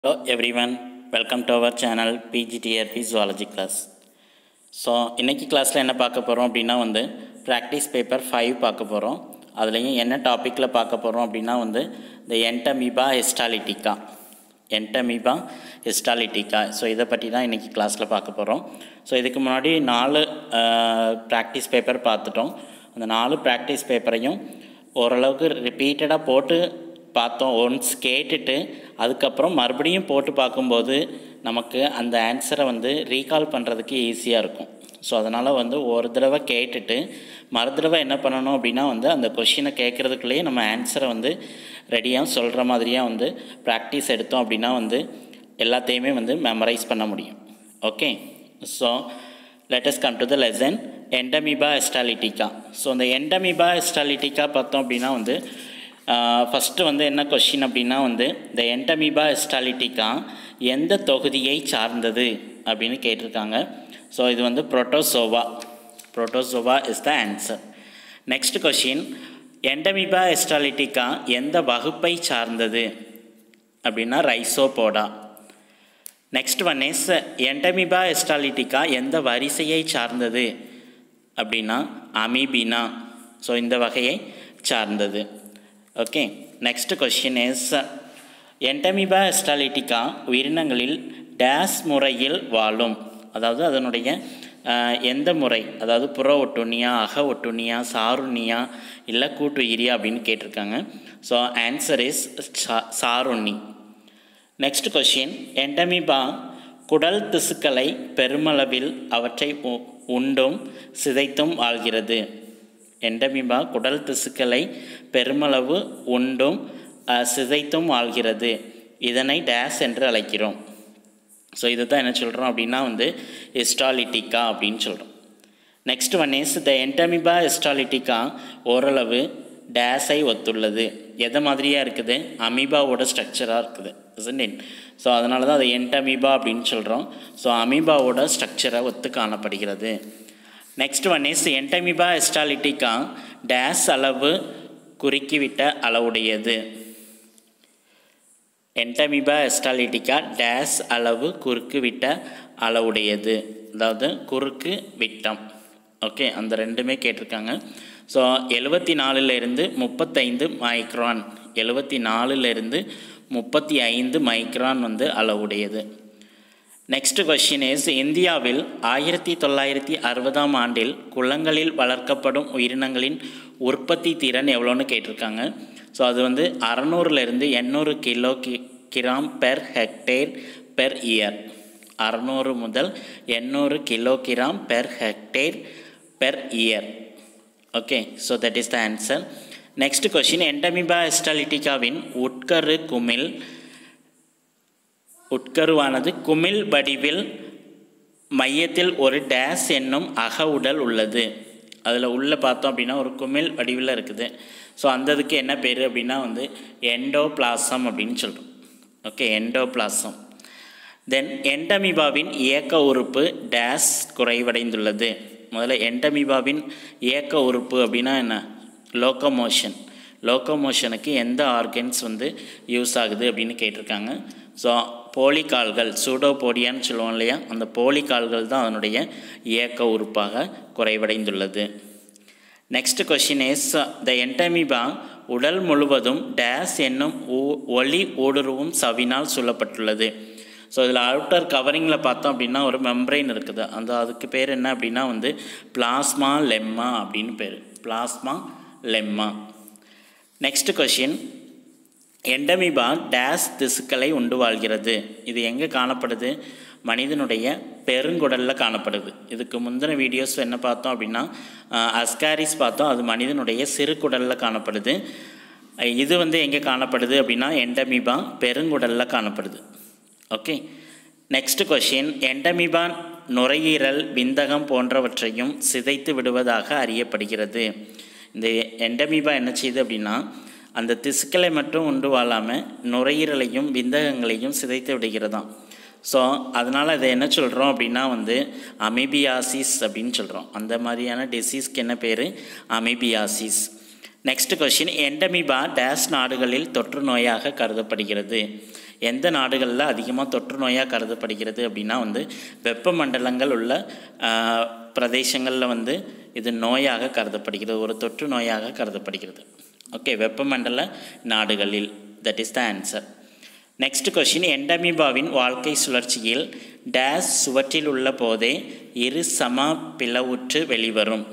Hello everyone, welcome to our channel PGTRP Zoology class. So இன்றைக்கி கிளாஸில் என்ன பார்க்க போகிறோம் அப்படின்னா வந்து ப்ராக்டிஸ் பேப்பர் ஃபைவ் பார்க்க போகிறோம் அதுலேயும் என்ன டாப்பிக்கில் பார்க்க போகிறோம் அப்படின்னா வந்து இந்த என்டமீபா ஹிஸ்டாலிட்டிக்கா என்டமீபா ஹிஸ்டாலிட்டிக்கா ஸோ இதை பற்றி தான் இன்றைக்கி கிளாஸில் பார்க்க போகிறோம் ஸோ இதுக்கு முன்னாடி நாலு ப்ராக்டிஸ் பேப்பர் பார்த்துட்டோம் அந்த நாலு ப்ராக்டிஸ் பேப்பரையும் ஓரளவுக்கு ரிப்பீட்டடாக போட்டு பார்த்தோம் ஒன்ஸ் கேட்டுட்டு அதுக்கப்புறம் மறுபடியும் போட்டு பார்க்கும்போது நமக்கு அந்த ஆன்சரை வந்து ரீகால் பண்ணுறதுக்கு ஈஸியாக இருக்கும் ஸோ அதனால் வந்து ஒரு தடவை கேட்டுட்டு மறு தடவை என்ன பண்ணணும் அப்படின்னா வந்து அந்த கொஷினை கேட்குறதுக்குள்ளேயே நம்ம ஆன்சரை வந்து ரெடியாக சொல்கிற மாதிரியாக வந்து ப்ராக்டிஸ் எடுத்தோம் அப்படின்னா வந்து எல்லாத்தையுமே வந்து மெமரைஸ் பண்ண முடியும் okay so let's come to the lesson Entamoeba histolytica so இந்த எண்டமிபா எஸ்டாலிட்டிக்கா பார்த்தோம் அப்படின்னா வந்து ஃபஸ்ட்டு வந்து என்ன கொஷின் அப்படின்னா வந்து இந்த என்டமீபா எஸ்டாலிட்டிக்கா எந்த தொகுதியை சார்ந்தது அப்படின்னு கேட்டிருக்காங்க ஸோ இது வந்து protozoa protozoa is the answer next question Entamoeba histolytica எந்த வகுப்பை சார்ந்தது அப்படின்னா Rhizopoda next one is Entamoeba histolytica எந்த வரிசையை சார்ந்தது அப்படின்னா அமீபினா ஸோ இந்த வகையை சார்ந்தது okay next question is Entamoeba histolytica உயிரினங்களில் டேஸ் முறையில் வாழும் அதாவது அதனுடைய எந்த முறை அதாவது புற ஒட்டுண்ணியா அக ஒட்டுண்ணியா சாருண்ணியா இல்லை கூட்டுயிரியா அப்படின்னு கேட்டிருக்காங்க ஸோ ஆன்சர் இஸ் சாருண்ணி நெக்ஸ்ட் கொஷின் என்டமிபா குடல் திசுக்களை பெருமளவில் அவற்றை உண்டும் சிதைத்தும் வாழ்கிறது எண்டமிபா குடல் திசுக்களை பெருமளவு உண்டும் சிதைத்தும் வாழ்கிறது இதனை டேஸ் என்று அழைக்கிறோம் ஸோ இது தான் என்ன சொல்கிறோம் அப்படின்னா வந்து எஸ்டாலிட்டிக்கா அப்படின்னு சொல்கிறோம் next one is the Entamoeba histolytica ஓரளவு டேஸை ஒத்துள்ளது எதை மாதிரியாக இருக்குது அமீபாவோட ஸ்ட்ரக்சராக இருக்குது இசன்ட் ஸோ அதனால தான் அதை என்டமீபா அப்படின்னு சொல்கிறோம் ஸோ அமீபாவோட ஸ்ட்ரக்சரை ஒத்து காணப்படுகிறது next one is Entamoeba histolytica dash அளவு குறுக்கிவிட்ட அளவுடையது என்டமிபா எஸ்டாலிட்டிக்கா டேஸ் அளவு குறுக்கு விட்ட அளவுடையது அதாவது குறுக்கு விட்டம் ஓகே அந்த ரெண்டுமே கேட்டிருக்காங்க ஸோ எழுபத்தி நாலுலேருந்து முப்பத்தைந்து மைக்ரான் எழுபத்தி நாலுலேருந்து முப்பத்தி ஐந்து மைக்ரான் வந்து அளவுடையது நெக்ஸ்ட் கொஷின் இஸ் இந்தியாவில் ஆயிரத்தி தொள்ளாயிரத்தி அறுபதாம் ஆண்டில் குளங்களில் வளர்க்கப்படும் உயிரினங்களின் உற்பத்தி திறன் எவ்வளோன்னு கேட்டிருக்காங்க ஸோ அது வந்து அறநூறுலேருந்து எண்ணூறு கிலோ கி gram per hectare per year அறநூறு முதல் எண்ணூறு kilogram per hectare per year okay so that is the answer next question Entamoeba எஸ்டாலிட்டிகாவின் உட்கரு குமிழ் உட்கருவானது குமிழ் வடிவில் மையத்தில் ஒரு டேஸ் என்னும் அக உடல் உள்ளது அதில் உள்ளே பார்த்தோம் அப்படின்னா ஒரு குமிழ் வடிவில் இருக்குது ஸோ அந்த இதுக்கு என்ன பேர் அப்படின்னா வந்து எண்டோபிளாசம் அப்படின்னு சொல்கிறோம் ஓகே எண்டோபிளாசம் தென் என்டமிபாவின் இயக்க உறுப்பு டேஸ் குறைவடைந்துள்ளது முதல்ல என்டமிபாவின் இயக்க உறுப்பு அப்படின்னா என்ன லோக்கோமோஷன் லோக்கோமோஷனுக்கு எந்த ஆர்கன்ஸ் வந்து யூஸ் ஆகுது அப்படின்னு கேட்டிருக்காங்க ஸோ போலிகால்கள் சூடோபோடியான்னு சொல்லுவோம் இல்லையா அந்த போலிகால்கள் தான் அதனுடைய இயக்க உறுப்பாக குறைவடைந்துள்ளது next question is the Entamoeba உடல் முழுவதும் டேஸ் என்னும் ஒளி ஊடுருவும் சவினால் சொல்லப்பட்டுள்ளது ஸோ இதில் அவுட்டர் கவரிங்கில் பார்த்தோம் அப்படின்னா ஒரு மெம்ப்ரெயின் இருக்குது அந்த அதுக்கு பேர் என்ன அப்படின்னா வந்து பிளாஸ்மா லெம்மா அப்படின்னு பேர் plasmalemma next question Entamoeba dash திசுக்களை உண்டு வாழ்கிறது இது எங்கே காணப்படுது மனிதனுடைய பெருங்குடலில் காணப்படுது இதுக்கு முந்தின வீடியோஸ் என்ன பார்த்தோம் அப்படின்னா அஸ்காரிஸ் பார்த்தோம் அது மனிதனுடைய சிறு குடலில் காணப்படுது இது வந்து எங்கே காணப்படுது அப்படின்னா எண்டமிபா பெருங்குடலில் காணப்படுது ஓகே நெக்ஸ்ட் கொஷின் எண்டமிபா நுரையீரல் விந்தகம் போன்றவற்றையும் சிதைத்து விடுவதாக அறியப்படுகிறது இந்த எண்டமிபா என்ன செய்யுது அப்படின்னா அந்த திசுக்களை மட்டும் உண்டு வாழாமல் நுரையீரலையும் விந்தகங்களையும் சிதைத்து விடுகிறதாம் ஸோ அதனால் இதை என்ன சொல்கிறோம் அப்படின்னா வந்து அமிபியாசிஸ் அப்படின்னு சொல்கிறோம் அந்த மாதிரியான டிசீஸ்க்கு என்ன பேர் amoebiasis next question Entamoeba dash நாடுகளில் தொற்று நோயாக கருதப்படுகிறது எந்த நாடுகளில் அதிகமாக தொற்று நோயாக கருதப்படுகிறது அப்படின்னா வந்து வெப்பமண்டலங்கள் உள்ள ஆஹ், பிரதேசங்களில் வந்து இது நோயாக கருதப்படுகிறது ஒரு தொற்று நோயாக கருதப்படுகிறது ஓகே வெப்பமண்டல நாடுகளில் that is the answer next question எண்டமிபாவின் வாழ்க்கை சுழற்சியில் டேஸ் சுவற்றில் உள்ள போதே இரு சம பிளவுற்று வெளிவரும்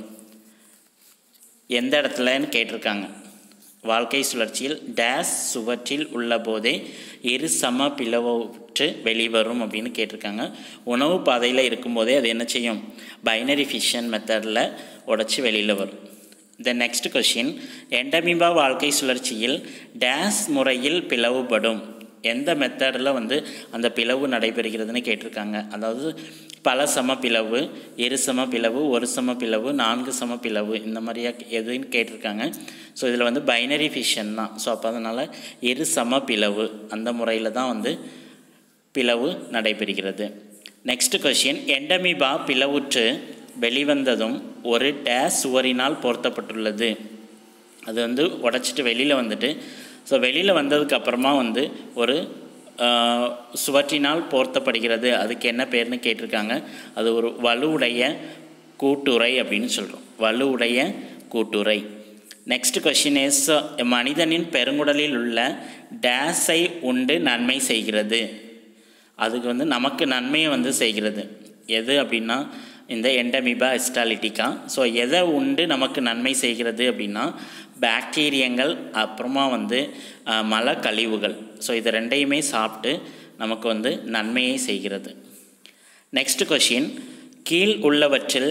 எந்த இடத்துலன்னு கேட்டிருக்காங்க வாழ்க்கை சுழற்சியில் டேஸ் சுவற்றில் உள்ள போதே இரு சம பிளவுற்று வெளிவரும் அப்படின்னு கேட்டிருக்காங்க உணவு பாதையில் இருக்கும்போதே அது என்ன செய்யும் பைனரி ஃபிஷன் மெத்தடில் உடச்சி வெளியில் வரும் த நெக்ஸ்ட் கொஷின் எண்டமிபா வாழ்க்கை சுழற்சியில் டேஸ் முறையில் பிளவுபடும் எந்த மெத்தடில் வந்து அந்த பிளவு நடைபெறுகிறதுன்னு கேட்டிருக்காங்க அதாவது பல சம பிளவு இரு சம பிளவு ஒரு சம பிளவு நான்கு சம பிளவு இந்த மாதிரியா எதுன்னு கேட்டிருக்காங்க ஸோ இதில் வந்து பைனரி ஃபிஷன் தான் ஸோ அப்போ அதனால் இரு சம பிளவு அந்த முறையில் தான் வந்து பிளவு நடைபெறுகிறது நெக்ஸ்ட் கொஷின் எண்டமிபா பிளவுற்று வெளிவந்ததும் ஒரு டேஸ் சுவரினால் பொருத்தப்பட்டுள்ளது அது வந்து உடச்சிட்டு வெளியில் வந்துட்டு ஸோ வெளியில் வந்ததுக்கு அப்புறமா வந்து ஒரு ஆஹ், சுவற்றினால் போர்த்தப்படுகிறது அதுக்கு என்ன பேர்னு கேட்டிருக்காங்க அது ஒரு வலுவுடைய கூட்டுரை அப்படின்னு சொல்கிறோம் வலுவுடைய கூட்டுரை நெக்ஸ்ட் கொஷின் இஸ் மனிதனின் பெருங்குடலில் உள்ள டேஸை உண்டு நன்மை செய்கிறது அதுக்கு வந்து நமக்கு நன்மையை வந்து செய்கிறது எது அப்படின்னா இந்த எண்டமிபா எஸ்டாலிட்டிக்கா ஸோ எதை உண்டு நமக்கு நன்மை செய்கிறது அப்படின்னா பாக்டீரியங்கள் அப்புறமா வந்து அஹ், மல கழிவுகள் ஸோ இது ரெண்டையுமே சாப்பிட்டு நமக்கு வந்து நன்மையை செய்கிறது நெக்ஸ்ட் கொஷின் கீழ் உள்ளவற்றில்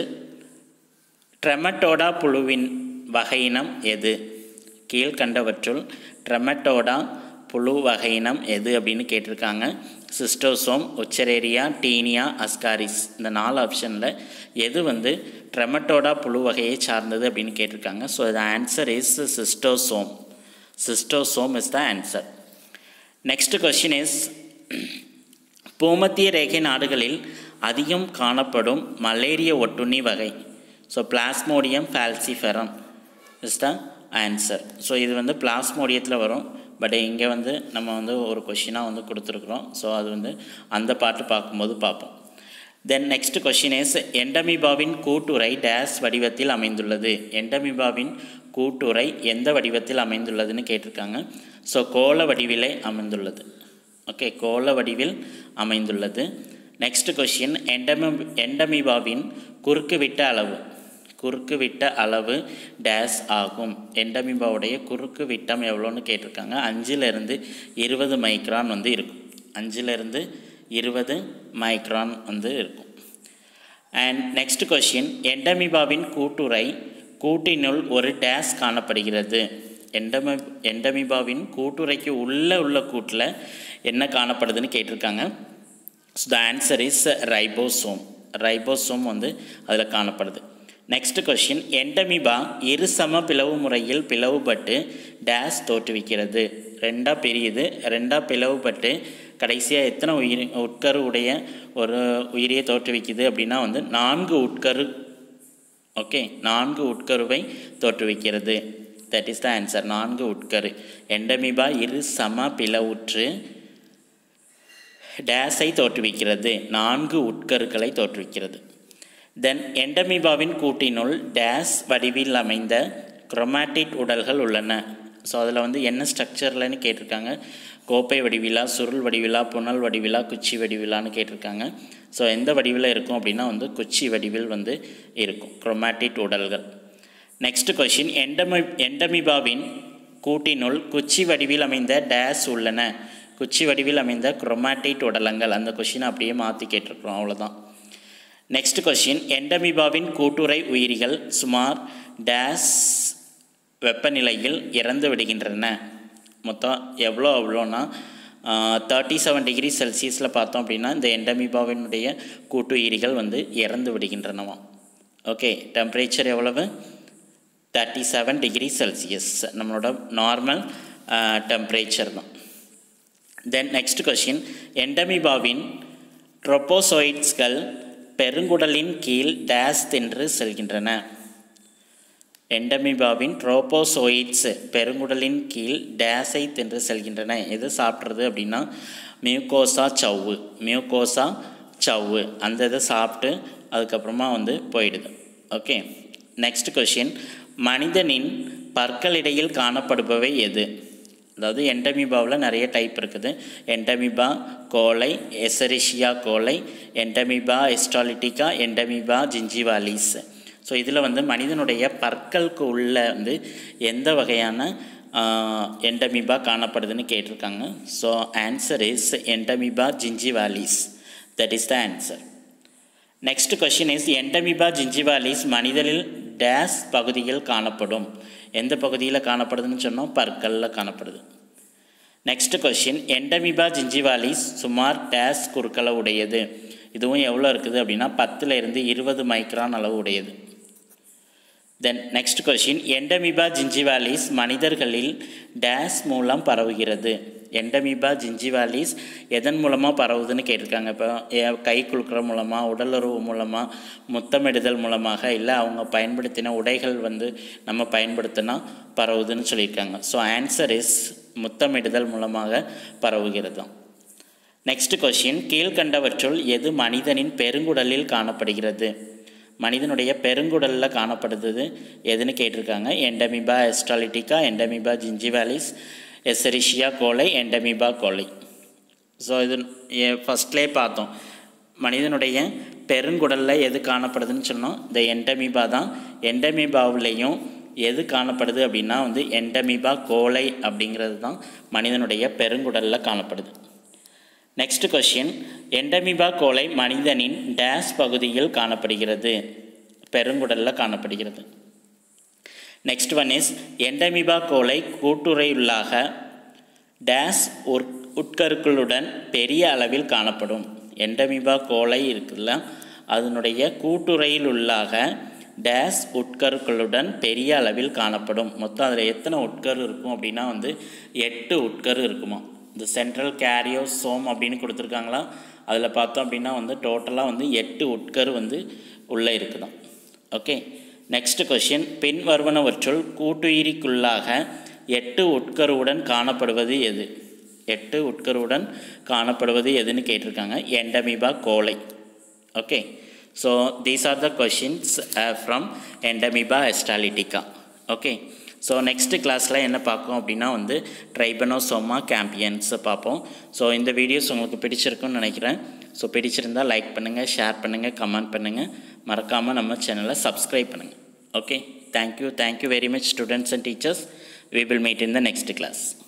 ட்ரெமட்டோடா புழுவின் வகையினம் எது கீழ்கண்டவற்றுள் ட்ரெமட்டோடா புழு வகையினம் எது அப்படின்னு கேட்டிருக்காங்க சிஸ்டோசோம் உச்சரேரியா டீனியா அஸ்காரிஸ் இந்த நாலு ஆப்ஷனில் எது வந்து ட்ரெமட்டோடா புழு வகையை சார்ந்தது அப்படின்னு கேட்டிருக்காங்க so the answer is cystosome cystosome is the answer next question is பூமத்திய ரேகை நாடுகளில் அதிகம் காணப்படும் மலேரிய ஒட்டுண்ணி வகை so Plasmodium falciparum is the answer so இது வந்து பிளாஸ்மோடியத்தில் வரும் பட் இங்கே வந்து நம்ம வந்து ஒரு கொஷினாக வந்து கொடுத்துருக்குறோம் ஸோ அது வந்து அந்த பாட்டு பார்க்கும்போது பார்ப்போம் தென் நெக்ஸ்ட் கொஷின் இஸ் எண்டமிபாவின் கூட்டுரை டேஸ் வடிவத்தில் அமைந்துள்ளது எண்டமிபாவின் கூட்டுரை எந்த வடிவத்தில் அமைந்துள்ளதுன்னு கேட்டிருக்காங்க ஸோ கோள வடிவிலே அமைந்துள்ளது ஓகே கோள வடிவில் அமைந்துள்ளது நெக்ஸ்ட் கொஷின் எண்டமி எண்டமிபாவின் குறுக்கு விட்ட அளவு குறுக்கு விட்ட அளவு டேஸ் ஆகும் எண்டமிபாவுடைய குறுக்கு விட்டம் எவ்வளோன்னு கேட்டிருக்காங்க அஞ்சிலிருந்து இருபது மைக்ரான் வந்து இருக்கும் அஞ்சிலிருந்து இருபது மைக்ரான் வந்து இருக்கும் அண்ட் நெக்ஸ்ட் கொஷின் எண்டமிபாவின் கூட்டுரை கூட்டினுள் ஒரு டேஸ் காணப்படுகிறது எண்டமி எண்டமிபாவின் கூட்டுரைக்கு உள்ளே உள்ள கூட்டில் என்ன காணப்படுதுன்னு கேட்டிருக்காங்க so the answer is ribosome ribosome வந்து அதில் காணப்படுது நெக்ஸ்ட் கொஷின் எண்டமிபா இரு சம பிளவு முறையில் பிளவுபட்டு டேஸ் தோற்றுவிக்கிறது ரெண்டாக பிரியுது ரெண்டாக பிளவுபட்டு கடைசியாக எத்தனை உயிர் உட்கரு உடைய ஒரு உயிரியை தோற்றுவிக்குது அப்படின்னா வந்து நான்கு உட்கரு ஓகே நான்கு உட்கருவை தோற்றுவிக்கிறது தட் இஸ் த ஆன்சர் நான்கு உட்கரு எண்டமிபா இரு சம பிளவுற்று டேஸை தோற்றுவிக்கிறது நான்கு உட்கருக்களை தோற்றுவிக்கிறது தென் எண்டமிபாவின் கூட்டினுள் டேஸ் வடிவில் அமைந்த குரோமாட்டிட் உடல்கள் உள்ளன ஸோ அதில் வந்து என்ன ஸ்ட்ரக்சர்லன்னு கேட்டிருக்காங்க கோப்பை வடிவிலா சுருள் வடிவிலா புனல் வடிவிலா குச்சி வடிவிலான்னு கேட்டிருக்காங்க ஸோ எந்த வடிவில் இருக்கும் அப்படின்னா வந்து குச்சி வடிவில் வந்து இருக்கும் குரோமாட்டிட் உடல்கள் நெக்ஸ்ட் கொஷின் எண்டமி எண்டமிபாவின் கூட்டினுள் குச்சி வடிவில் அமைந்த டேஸ் உள்ளன குச்சி வடிவில் அமைந்த குரோமாட்டிட் உடலங்கள் அந்த கொஷினை அப்படியே மாற்றி கேட்டிருக்கிறோம் அவ்வளோதான் நெக்ஸ்ட் கொஷின் எண்டமிபாவின் கூட்டுரை உயிரிகள் சுமார் டேஸ் வெப்பநிலையில் இறந்து விடுகின்றன மொத்தம் எவ்வளோ அவ்வளோனா தேர்ட்டி செவன் டிகிரி செல்சியஸில் பார்த்தோம் அப்படின்னா இந்த எண்டமிபாவினுடைய கூட்டுயிரிகள் வந்து இறந்து விடுகின்றனவாம் ஓகே டெம்பரேச்சர் எவ்வளவு தேர்ட்டி செவன் டிகிரி செல்சியஸ் நம்மளோட நார்மல் டெம்பரேச்சர் தான் தென் நெக்ஸ்ட் கொஷின் எண்டமிபாவின் ட்ரோபோசோயிட்ஸ்கள் பெருங்குடலின் கீழ் டேஸ் தின்று செல்கின்றன எண்டமிபாவின் ட்ரோபோசோயிட்ஸ் பெருங்குடலின் கீழ் டேஸை தின்று செல்கின்றன எது சாப்பிட்றது அப்படின்னா மியூகோசா சவ்வு மியூகோசா சவ்வு அந்த இதை சாப்பிட்டு அதுக்கப்புறமா வந்து போயிடுது ஓகே நெக்ஸ்ட் கொஷின் மனிதனின் பற்களிடையில் காணப்படுபவை எது அதாவது என்டமிபாவில் நிறைய டைப் இருக்குது என்டமிபா கோலை எசரிஷியா கோலை என்டமிபா எஸ்டாலிட்டிகா என்டமிபா ஜிஞ்சிவாலிஸ் ஸோ இதில் வந்து மனிதனுடைய பற்களுக்கு உள்ள வந்து எந்த வகையான என்டமிபா காணப்படுதுன்னு கேட்டிருக்காங்க so answer is Entamoeba gingivalis that is the answer next question is Entamoeba gingivalis மனிதனில் டேஸ் பகுதியில் காணப்படும் எந்த பகுதியில் காணப்படுதுன்னு சொன்னோம் பற்களில் காணப்படுது நெக்ஸ்ட் கொஷின் என்டமிபா ஜிஞ்சிவாலிஸ் சுமார் டேஸ் குறுக்களை உடையது இதுவும் எவ்வளோ இருக்குது அப்படின்னா பத்தில் இருந்து இருபது மைக்ரான் அளவு உடையது தென் நெக்ஸ்ட் கொஷின் எண்டமிபா ஜிஞ்சிவாலிஸ் மனிதர்களில் டேஸ் மூலம் பரவுகிறது எண்டமிபா ஜிஞ்சிவாலிஸ் எதன் மூலமாக பரவுதுன்னு கேட்டிருக்காங்க இப்போ கை குலுக்கிற மூலமாக உடலுறவு மூலமாக முத்தமிடுதல் மூலமாக இல்லை அவங்க பயன்படுத்தின உடைகள் வந்து நம்ம பயன்படுத்தினா பரவுதுன்னு சொல்லியிருக்காங்க ஸோ ஆன்சர் இஸ் முத்தமிடுதல் மூலமாக பரவுகிறது நெக்ஸ்ட் கொஷின் கீழ்கண்டவற்றுள் எது மனிதனின் பெருங்குடலில் காணப்படுகிறது மனிதனுடைய பெருங்குடலில் காணப்படுது எதுன்னு கேட்டிருக்காங்க எண்டமிபா எஸ்டாலிட்டிகா எண்டமிபா ஜிஞ்சிவாலிஸ் எசரிஷியா கோலை எண்டமிபா கோலை ஸோ இது ஃபஸ்ட்லேயே பார்த்தோம் மனிதனுடைய பெருங்குடலில் எது காணப்படுதுன்னு சொன்னோம் இந்த எண்டமிபா தான் எண்டமிபாவிலையும் எது காணப்படுது அப்படின்னா வந்து எண்டமிபா கோலை அப்படிங்கிறது தான் மனிதனுடைய பெருங்குடலில் காணப்படுது நெக்ஸ்ட் கொஷின் எண்டமிபா கோலை மனிதனின் டேஸ் பகுதியில் காணப்படுகிறது பெருங்குடலில் காணப்படுகிறது நெக்ஸ்ட் ஒன் இஸ் எண்டமிபா கோலை கூட்டுறையுள்ளாக டேஸ் உட் உட்கருக்களுடன் பெரிய அளவில் காணப்படும் எண்டமிபா கோலை இருக்குல்ல அதனுடைய கூட்டுறையில் உள்ளாக டேஸ் உட்கருக்களுடன் பெரிய அளவில் காணப்படும் மொத்தம் அதில் எத்தனை உட்கரு இருக்கும் அப்படின்னா வந்து எட்டு உட்கரு இருக்குமா இந்த சென்ட்ரல் கேரியோ சோம் அப்படின்னு கொடுத்துருக்காங்களா அதில் பார்த்தோம் அப்படின்னா வந்து டோட்டலாக வந்து எட்டு உட்கரு வந்து உள்ளே இருக்குதான் ஓகே நெக்ஸ்ட் கொஷின் பின்வருவனவற்றுள் கூட்டுயிரிக்குள்ளாக எட்டு உட்கருவுடன் காணப்படுவது எது எட்டு உட்கருவுடன் காணப்படுவது எதுன்னு கேட்டிருக்காங்க Entamoeba coli okay so these are the questions from Entamoeba histolytica okay so next கிளாஸில் என்ன பார்க்கும் அப்படின்னா வந்து ட்ரைபனோசோமா கேம்பியன்ஸை பார்ப்போம் ஸோ இந்த வீடியோஸ் உங்களுக்கு பிடிச்சிருக்குன்னு நினைக்கிறேன் ஸோ பிடிச்சிருந்தால் லைக் பண்ணுங்கள் ஷேர் பண்ணுங்கள் கமெண்ட் பண்ணுங்கள் மறக்காமல் நம்ம சேனலை சப்ஸ்கிரைப் பண்ணுங்கள் okay thank you thank you very much students and teachers we will meet in the next class